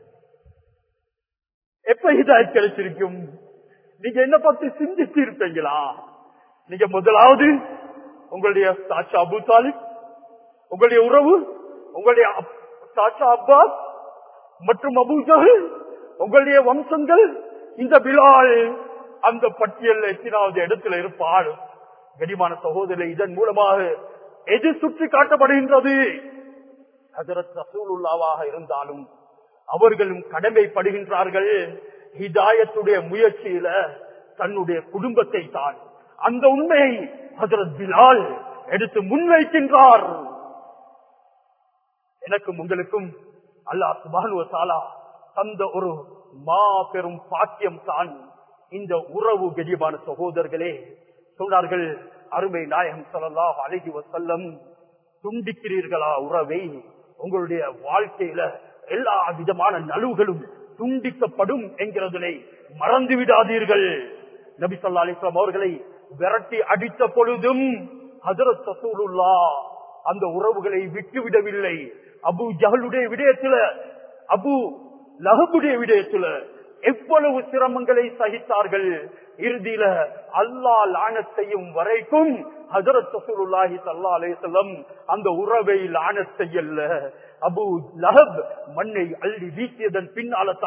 எப்ப ஹிதாயத் கிடைச்சிருக்கும் நீங்க என்ன பத்தி சிந்தித்து இருப்பீங்களா நீங்க முதலாவது உங்களுடைய சாட்சா அபு தாலிப் உங்களுடைய உறவு உங்களுடைய சாட்சா அப்பாஸ் மற்றும் அபூஜல் உங்களுடைய வம்சங்கள் இந்த பிலால் அந்த பட்டியல் எத்தனாவது இடத்துல இருப்பாள் கனிமான சகோதரர் இதன் மூலமாக எது சுற்றி காட்டப்படுகின்றது ஹசரத் ரசூலுல்லாவாக இருந்தாலும் அவர்களும் கடமைப்படுகின்றார்கள் ஹிதாயத்துடைய முயற்சியில தன்னுடைய குடும்பத்தை தான் அந்த உண்மையை ஹசரத் பிலால் எடுத்து முன்வைக்கின்றார் எனக்கும் உங்களுக்கும் அல்லாஹ் சுபானுவ தாலா தந்த ஒரு மாபெரும் பாக்கியம் தான் இந்த உறவு கெடியமான சகோதரர்களே சொன்னார்கள் அருமை நாயகம் சொல்லலாம் அழகி வசல்லம் துண்டிக்கிறீர்களா உறவை உங்களுடைய வாழ்க்கையில எல்லா விதமான நலுவுகளும் துண்டிக்கப்படும் என்கிறதனை மறந்து விடாதீர்கள் நபி சொல்லா அலிஸ்லாம் அவர்களை விரட்டி அடித்த பொழுதும் ஹசரத் சசூலுல்லா அந்த உறவுகளை விட்டுவிடவில்லை அபு ஜஹலுடைய விடயத்துல அபு லஹபுடைய விடயத்துல எவ்வளவு சிரமங்களை சகித்தார்கள் இறுதியில அல்லா லானத் செய்யும் வரைக்கும் ஹசரத் சசூலுல்லாஹி சல்லா அலேசல்லம் அந்த உறவை லானத் செய்யல அபு லஹப் மண்ணை அள்ளி வீசியதன் பின்னால தான்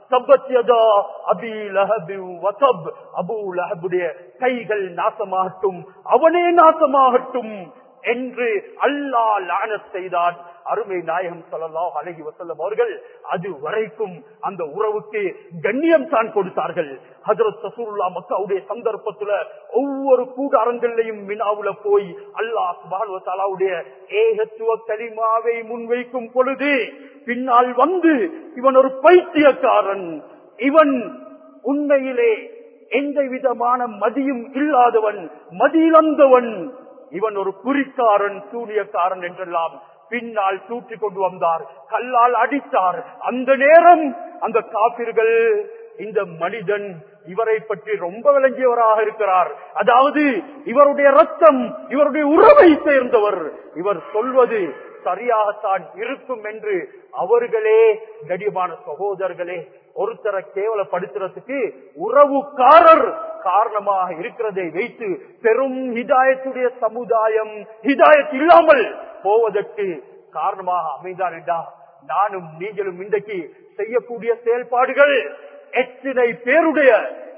தப்பத் யதா அபி லஹபி வதப் அபூ லஹபுடைய கைகள் நாசமாகட்டும் அவனே நாசமாகட்டும் என்று அல்லாஹ் லானத் செய்தான் அருமை நாயகம் ஸல்லல்லாஹு அலைஹி வஸல்லம் அவர்கள் அது வரைக்கும் அந்த உறவுக்கு கண்ணியம் தான் கொடுத்தார்கள் ஹஜரத் ரசூலுல்லாஹ் மக்காவுடைய சந்தர்ப்பத்துல ஒவ்வொரு கூடாரங்களையும் மினாவுல போய் அல்லாஹ் சுப்ஹானஹு வ தஆலாவுடைய ஏகத்துவ கலிமாவை முன்வைக்கும் பொழுது பின்னால் வந்து இவன் ஒரு பைத்தியக்காரன் இவன் உண்மையிலே எந்த விதமான மதியும் இல்லாதவன் மதியிழந்தவன் இவன் ஒரு குறிக்காரன் சூனியக்காரன் என்றெல்லாம் பின்னால் தூற்றி கொண்டு வந்தார் கல்லால் அடித்தார் அந்த நேரம் அந்த காபிர்கள் இந்த மனிதன் இவரை பற்றி ரொம்ப விளங்கியவராக இருக்கிறார் அதாவது இவருடைய ரத்தம் இவருடைய உறவை சேர்ந்தவர் இவர் சொல்வது சரியாகத்தான் இருக்கும் என்று அவர்களே கடியமான சகோதரர்களே ஒருத்தரை கேவலப்படுத்துறதுக்கு உறவுக்காரர் காரணமாக இருக்கிறதை வைத்து பெரும் ஹிதாயத்துடைய சமுதாயம் ஹிதாயத் இல்லாமல் போவதற்கு காரணமாக அமைந்தான் என்றா நானும் நீங்களும் இன்றைக்கு செய்யக்கூடிய செயல்பாடுகள் எத்தனை பேருடைய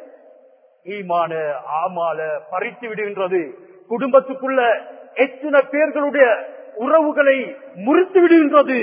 ஈமான ஆமால பறித்து விடுகின்றது குடும்பத்துக்குள்ள எத்தனை பேர்களுடைய உறவுகளை முறித்து விடுகின்றது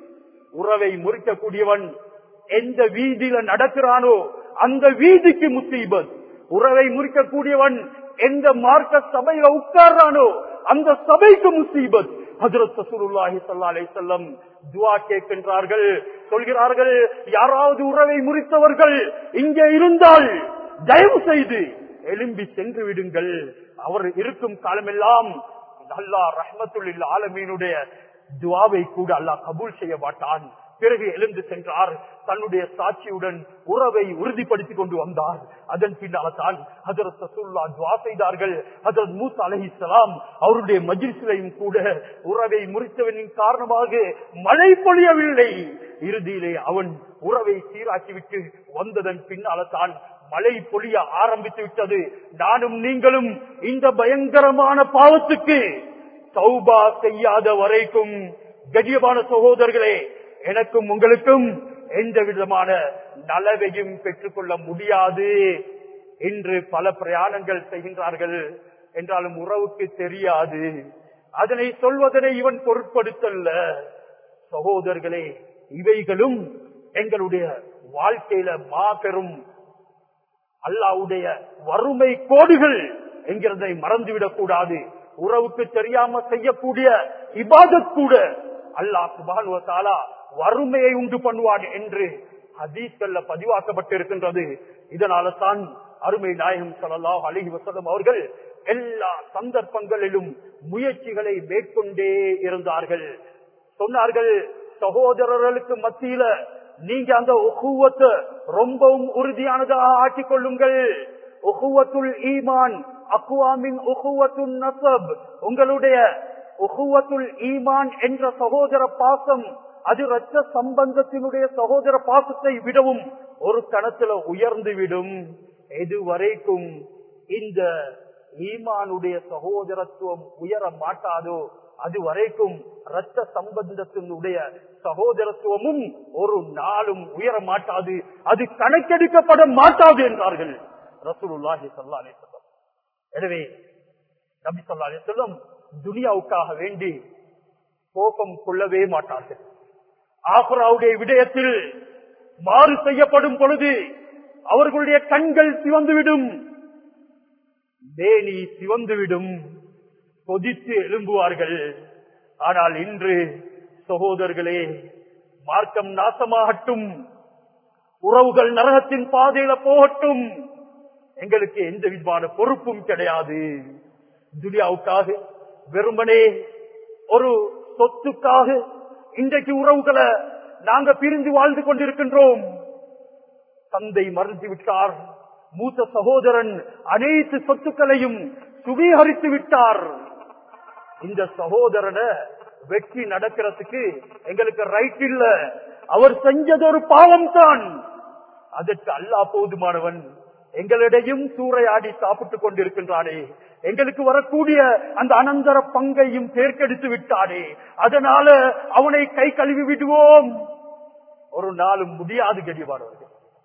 உறவை முறிக்கக்கூடியவன் எந்த வீதியில நடக்கிறானோ அந்த வீதிக்கு முசீபத் உறவை முறிக்கக்கூடியவன் எந்த மார்க்க சபையில உட்கார்றானோ அந்த சபைக்கு முசீபத் ஹஜரத் ரசூலுல்லாஹி ஸல்லல்லாஹு அலைஹி வஸல்லம் துஆ கேட்கின்றார்கள் சொல்கிறார்கள் யாராவது உறவை முறித்தவர்கள் இங்கே இருந்தால் தயவு செய்து எழும்பி சென்று விடுங்கள் அவர் இருக்கும் காலமெல்லாம் அல்லாஹ் ரஹ்மத்துல் ஆலமீனுடைய துவாவை கூட அல்லாஹ் கபூல் செய்ய மாட்டான் பிறகு எழுந்து சென்றார் தன்னுடைய சாட்சியுடன் உறவை உறுதிப்படுத்திக் கொண்டு வந்தார் அதன் பின்னால் தான் ஹஜரத் ரசூல்லா துவா செய்தார்கள் ஹஜரத் மூசா அலைஹிஸ்ஸலாம் அவருடைய மஜிஸ்லையும் கூட உறவை முறித்தவனின் காரணமாக மழை பொழியவில்லை இறுதியிலே அவன் உறவை சீராக்கிவிட்டு வந்ததன் பின்னால தான் மழை பொழிய ஆரம்பித்து விட்டது நானும் நீங்களும் இந்த பயங்கரமான பாவத்துக்கு சௌபா செய்யாத வரைக்கும் கஜியமான சகோதரர்களே எனக்கும் உங்களுக்கும் எந்த விதமான நலவையும் பெற்றுக்கொள்ள முடியாது என்று பல பிரயாணங்கள் செய்கின்றார்கள் என்றாலும் உறவுக்கு தெரியாது அதனை சொல்வதனை இவன் பொருட்படுத்தல்ல சகோதரர்களே இவைகளும் எங்களுடைய வாழ்க்கையில மாபெரும் அல்லாவுடைய வறுமை கோடுகள் என்கிறதை மறந்துவிடக் கூடாது உறவுக்கு தெரியாம செய்யக்கூடிய இபாதத் கூட அல்லாஹ் சுபானுவத்தாலா வறுமையை உண்டு பண்ணுவான் என்று ஹதீஸ்கள்ல பதிவாக்கப்பட்டிருக்கின்றது இதனால தான் அருமை நாயகம் ஸல்லல்லாஹு அலைஹி வஸல்லம் அவர்கள் எல்லா சந்தர்ப்பங்களிலும் முயற்சிகளை மேற்கொண்டே இருந்தார்கள் சொன்னார்கள் சகோதரர்களுக்கு மத்தியில நீங்க அந்த ஒகுவத்தை ரொம்பவும் உறுதியானதாக ஆக்கிக் கொள்ளுங்கள் ஒகுவத்துல் ஈமான் அக்குவாமின் ஒகுவத்துல் நசப் உங்களுடைய ஒகுவத்துல் ஈமான் என்ற சகோதர பாசம் அது ரத்த சம்பந்தத்தினுடைய சகோதர பாசத்தை விடவும் ஒரு கணத்துல உயர்ந்து விடும் எதுவரைக்கும் இந்த ஈமானுடைய சகோதரத்துவம் உயர மாட்டாதோ அது வரைக்கும் ரத்த சம்பந்தத்தினுடைய சகோதரத்துவமும் ஒரு நாளும் உயர மாட்டாது அது கணக்கெடுக்கப்பட மாட்டாது என்றார்கள் ரசூலுல்லாஹி ஸல்லல்லாஹு அலைஹி வஸல்லம் எனவே நபி ஸல்லல்லாஹு அலைஹி வஸல்லம் துனியாவுக்காக வேண்டி கோபம் கொள்ளவே மாட்டார்கள் ஆஃபராவுடைய விடயத்தில் மாறு செய்யப்படும் பொழுது அவர்களுடைய கண்கள் சிவந்துவிடும் மேனி சிவந்துவிடும் கொதித்து எழும்புவார்கள் ஆனால் இன்று சகோதரர்களே மார்க்கம் நாசமாகட்டும் உறவுகள் நரகத்தின் பாதையில போகட்டும் எங்களுக்கு எந்த விதமான பொறுப்பும் கிடையாது துனியாவுக்காக வெறுமனே ஒரு சொத்துக்காக இன்றைக்கு உறவுகளை நாங்க பிரிந்து வாழ்ந்து கொண்டிருக்கின்றோம் தந்தை மறந்து விட்டார் மூத்த சகோதரன் அனைத்து சொத்துக்களையும் சுவீகரித்து விட்டார் இந்த சகோதரனை வெற்றி நடக்கிறதுக்கு எங்களுக்கு ரைட் இல்ல அவர் செஞ்சது ஒரு பாவம் தான் அதற்கு அல்லா போதுமானவன் எங்களிடையும் சூறையாடி சாப்பிட்டுக் கொண்டிருக்கின்றானே எங்களுக்கு வரக்கூடிய அந்த அனந்தர பங்கையும் தேர்க்கெடுத்து விட்டானே அதனால அவனை கை கழுவி விடுவோம் ஒரு நாளும் முடியாது கடிவானவர்கள்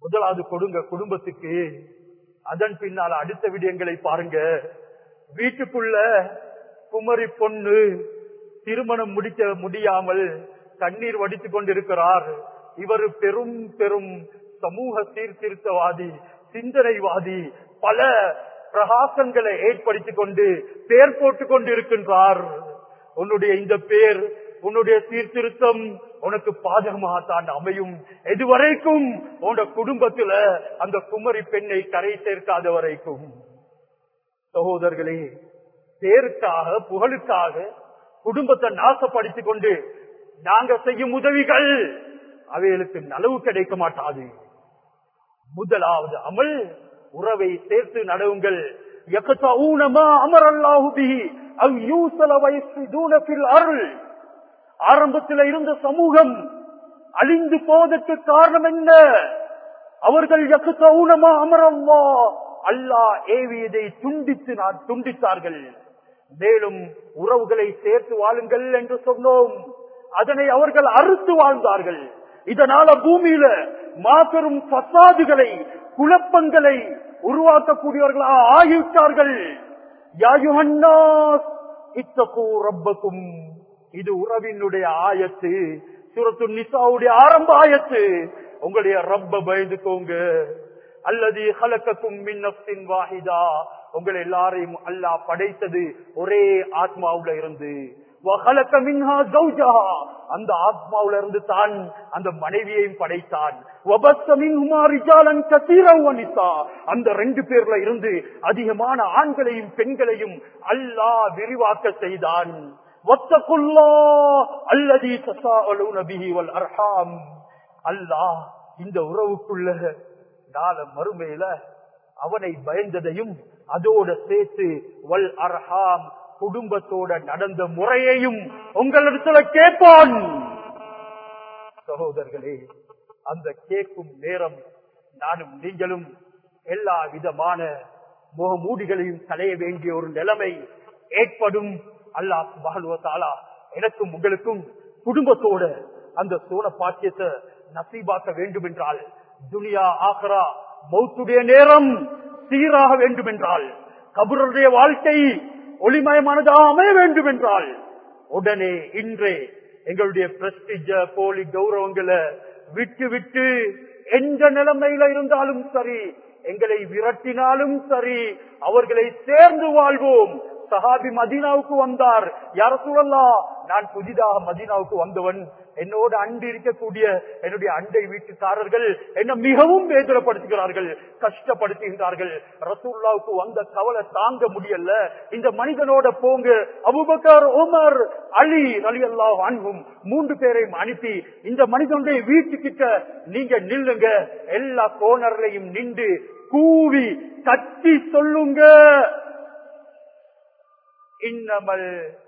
முதலாவது கொடுங்க குடும்பத்துக்கு அதன் பின்னால் அடுத்த விடயங்களை பாருங்க வீட்டுக்குள்ள குமரி பொண்ணு திருமணம் முடிக்க முடியாமல் கண்ணீர் வடித்துக் கொண்டிருக்கிறார் இவர் பெரும் பெரும் சமூக சீர்திருத்தவாதி சிந்தனைவாதி பல பிரகாசங்களை ஏற்படுத்திக் கொண்டு பேர் போட்டுக் கொண்டு இருக்கின்றார் உன்னுடைய இந்த பேர் உன்னுடைய சீர்திருத்தம் உனக்கு பாதகமாகத்தான் அமையும் இதுவரைக்கும் உன்னோட குடும்பத்துல அந்த குமரி பெண்ணை கரை சேர்க்காத வரைக்கும் சகோதரர்களே பேருக்காக புகழுக்காக குடும்பத்தை நாசப்படுத்திக் கொண்டு நாங்க செய்யும் உதவிகள் அவைகளுக்கு நலவு கிடைக்க மாட்டாது முதலாவது அமல் உறவை சேர்த்து நடவுங்கள் அருள் ஆரம்பத்தில் இருந்த சமூகம் அழிந்து போவதற்கு காரணம் என்ன அவர்கள் யகுதௌனமா அமரல்லா அல்லாஹ் ஏவியதை துண்டித்து நான் துண்டித்தார்கள் மேலும் உறவுகளை சேர்த்து வாழுங்கள் என்று சொன்னோம் அதனை அவர்கள் அறுத்து வாழ்ந்தார்கள் இதனால பூமியில மாபெரும் பசாதுகளை குழப்பங்களை உருவாக்கக்கூடியவர்களாக ஆகிவிட்டார்கள் இத்தகு ரப்பக்கும் இது உறவினுடைய ஆயத்து சுரத்து நிசாவுடைய ஆரம்ப ஆயத்து உங்களுடைய ரப்ப பயந்துக்கோங்க அல்லது ஹலக்கக்கும் மின்னப்தின் வாஹிதா உங்களை எல்லாரையும் அல்லாஹ் படைத்தது ஒரே ஆத்மாவுல இருந்து அந்த ஆத்மாவில இருந்து தான் அந்த மனைவியையும் படைத்தான் அந்த ரெண்டு பேர்ல இருந்து அதிகமான ஆண்களையும் பெண்களையும் அல்லாஹ் விரிவாக்க செய்தான் அல்லாஹ் இந்த உறவுக்குள்ள நாள மறுமையில அவனை பயந்ததையும் அதோட சேர்த்து வல் அர்ஹாம் குடும்பத்தோட நடந்த முறையையும் உங்களிடத்துல கேட்பான் சகோதரர்களே அந்த கேட்கும் நேரம் நானும் நீங்களும் எல்லா விதமான முகமூடிகளையும் களைய வேண்டிய ஒரு நிலைமை ஏற்படும் அல்லாஹ் மகளுவத்தாலா எனக்கும் உங்களுக்கும் குடும்பத்தோட அந்த சோழ பாக்கியத்தை நசீபாக்க வேண்டும் என்றால் துனியா ஆகரா மௌத்துடைய நேரம் சீராக வேண்டும் என்றால் கபருடைய வாழ்க்கை ஒளிமயமானதாக அமைய வேண்டும் என்றால் உடனே இன்றே எங்களுடைய பிரஸ்டிஜ போலி கௌரவங்களை விட்டு விட்டு எந்த நிலைமையில இருந்தாலும் சரி எங்களை விரட்டினாலும் சரி அவர்களை சேர்ந்து வாழ்வோம் சஹாபி மதீனாவுக்கு வந்தார் யார சூழல்லா நான் புதிதாக மதீனாவுக்கு வந்தவன் என்னோடு அண்டு இருக்கக்கூடிய என்னுடைய அண்டை வீட்டுக்காரர்கள் என்ன மிகவும் வேதனைப்படுத்துகிறார்கள் கஷ்டப்படுத்துகின்றார்கள் ரசூல்லாவுக்கு வந்த கவலை தாங்க முடியல இந்த மனிதனோட போங்க அபுபக்கர் உமர் அலி அலி அல்லாஹ் அன்பும் மூன்று பேரையும் அனுப்பி இந்த மனிதனுடைய வீட்டுக்கிட்ட நீங்க நில்லுங்க எல்லா கோணர்லையும் நின்று கூவி கத்தி சொல்லுங்க இன்னமல்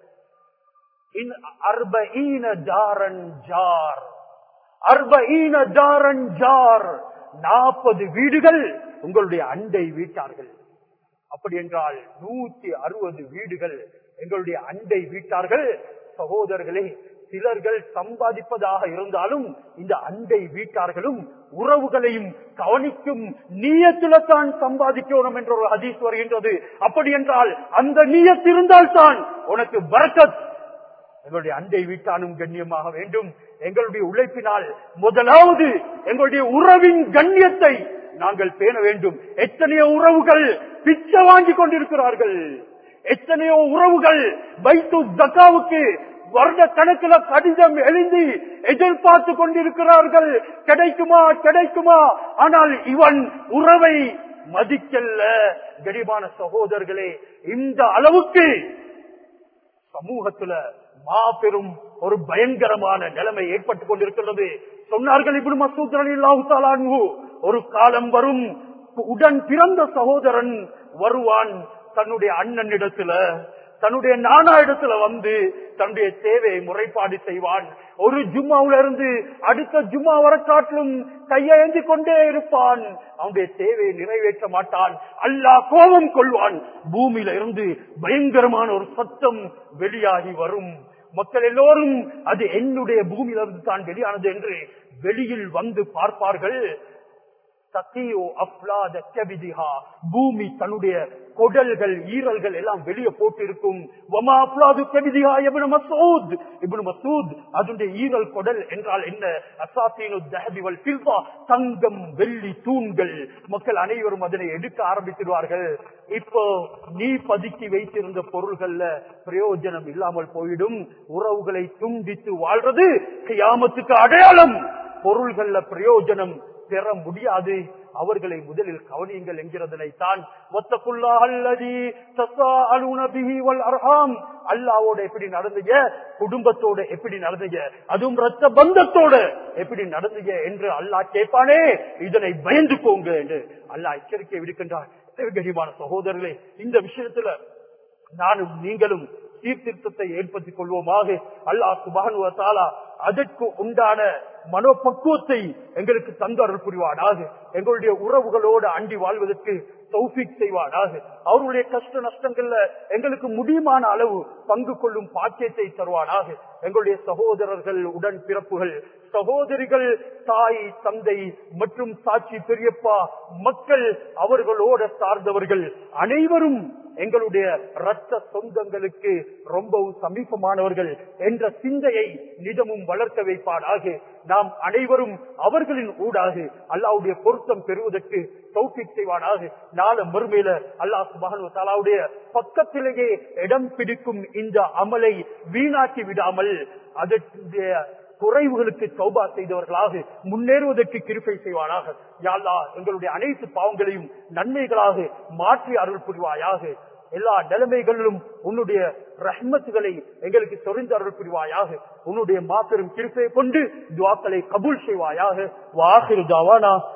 அர்பீன ஜாரன் ஜார் அர்பீன ஜாரன் ஜார் நாற்பது வீடுகள் உங்களுடைய அண்டை வீட்டார்கள் அப்படி என்றால் நூத்தி அறுபது வீடுகள் எங்களுடைய அண்டை வீட்டார்கள் சகோதரர்களே சிலர்கள் சம்பாதிப்பதாக இருந்தாலும் இந்த அண்டை வீட்டார்களும் உறவுகளையும் கவனிக்கும் நீயத்தில தான் சம்பாதிக்கணும் என்ற ஒரு ஹதீஸ் வருகின்றது அப்படி என்றால் அந்த நீயத் இருந்தால் தான் உனக்கு பரக்கத் எங்களுடைய அண்டை வீட்டானும் கண்ணியமாக வேண்டும் எங்களுடைய உழைப்பினால் முதலாவது எங்களுடைய உறவின் கண்ணியத்தை நாங்கள் பேண வேண்டும் எத்தனையோ உறவுகள் பிச்சை வாங்கி கொண்டிருக்கிறார்கள் எத்தனையோ உறவுகள் வைத்து தக்காவுக்கு வருட கணக்கில் கடிதம் எழுதி எதிர்பார்த்து கொண்டிருக்கிறார்கள் கிடைக்குமா கிடைக்குமா ஆனால் இவன் உறவை மதிக்கல்ல கரிமான சகோதரர்களே இந்த அளவுக்கு சமூகத்துல மாபெரும் ஒரு பயங்கரமான நிலைமை ஏற்பட்டுக் கொண்டிருக்கிறது சொன்னார்கள் இப்படி மசூத் அலி அல்லாஹு ஒரு காலம் வரும் உடன் பிறந்த சகோதரன் வருவான் தன்னுடைய அண்ணன் இடத்துல தன்னுடைய நானா இடத்துல வந்து தன்னுடைய தேவையை முறைப்பாடு செய்வான் ஒரு ஜும்மாவுல இருந்து அடுத்த ஜும்மா வர காட்டிலும் கையேந்தி கொண்டே இருப்பான் அவனுடைய தேவையை நிறைவேற்ற மாட்டான் அல்லாஹ் கோபம் கொள்வான் பூமியில இருந்து பயங்கரமான ஒரு சத்தம் வெளியாகி வரும் மக்கள் எல்லோரும் அது என்னுடைய பூமியிலிருந்து தான் வெளியானது என்று வெளியில் வந்து பார்ப்பார்கள் தத்தியோ அப்லாத கபிதிஹா பூமி தன்னுடைய கொடல்கள் ஈரல்கள் எல்லாம் வெளியே போட்டு இருக்கும் வமா அப்லாது கபிதிஹா இப்னு மசூத் இப்னு மசூத் அதனுடைய ஈரல் கொடல் என்றால் என்ன அசாத்தீனு தஹபி வல் ஃபில்தா தங்கம் வெள்ளி தூண்கள் மக்கள் அனைவரும் அதனை எடுக்க ஆரம்பித்திருவார்கள் இப்போ நீ பதுக்கி வைத்திருந்த பொருள்கள்ல பிரயோஜனம் இல்லாமல் போயிடும் உறவுகளை துண்டித்து வாழ்றது கியாமத்துக்கு அடையாளம் பொருள்கள்ல பிரயோஜனம் பெற முடியாது அவர்களை முதலில் கவனியுங்கள் என்கிறதனை தான் அல்லாவோட எப்படி நடந்தீங்க குடும்பத்தோட எப்படி நடந்தீங்க அதுவும் ரத்த பந்தத்தோட எப்படி நடந்தீங்க என்று அல்லாஹ் கேட்பானே இதனை பயந்து போங்க என்று அல்லாஹ் எச்சரிக்கை விடுக்கின்றார் கனிமான சகோதரர்களே இந்த விஷயத்துல நானும் நீங்களும் சீர்திருத்தத்தை ஏற்படுத்திக் கொள்வோமாக அல்லாஹ் சுபானுவ தாலா அதற்கு உண்டான மனோபக்குவத்தை எங்களுக்கு தந்து அருள் புரிவானாக எங்களுடைய உறவுகளோடு அண்டி வாழ்வதற்கு தௌஃபிக் செய்வானாக அவருடைய கஷ்ட நஷ்டங்கள்ல எங்களுக்கு முடியுமான அளவு பங்கு கொள்ளும் பாக்கியத்தை தருவானாக எங்களுடைய சகோதரர்கள் உடன் பிறப்புகள் சகோதரிகள் தாய் தந்தை மற்றும் சாட்சி பெரியப்பா மக்கள் அவர்களோட சார்ந்தவர்கள் அனைவரும் எங்களுடைய ரத்த சொந்தங்களுக்கு ரொம்பவும் சமீபமானவர்கள் என்ற சிந்தையை நிதமும் வளர்க்க வைப்பானாக நாம் அனைவரும் அவர்களின் ஊடாக அல்லாவுடைய பொருத்தம் பெறுவதற்கு தௌஃபிக் செய்வானாக நாள மறுமையில அல்லாஹ் சுபானு தாலாவுடைய பக்கத்திலேயே இடம் பிடிக்கும் இந்த அமலை வீணாக்கி விடாமல் அதற்குடைய குறைவுகளுக்கு சௌபா செய்தவர்களாக முன்னேறுவதற்கு கிருப்பை செய்வானாக யாழ்லா எங்களுடைய அனைத்து பாவங்களையும் நன்மைகளாக மாற்றி அருள் புரிவாயாக எல்லா நிலைமைகளிலும் உன்னுடைய ரஹ்மத்துகளை எங்களுக்கு சொரிந்து அருள் புரிவாயாக உன்னுடைய மாபெரும் கிருப்பை கொண்டு துவாக்களை கபூல் செய்வாயாக வாஹிரு ஜவானா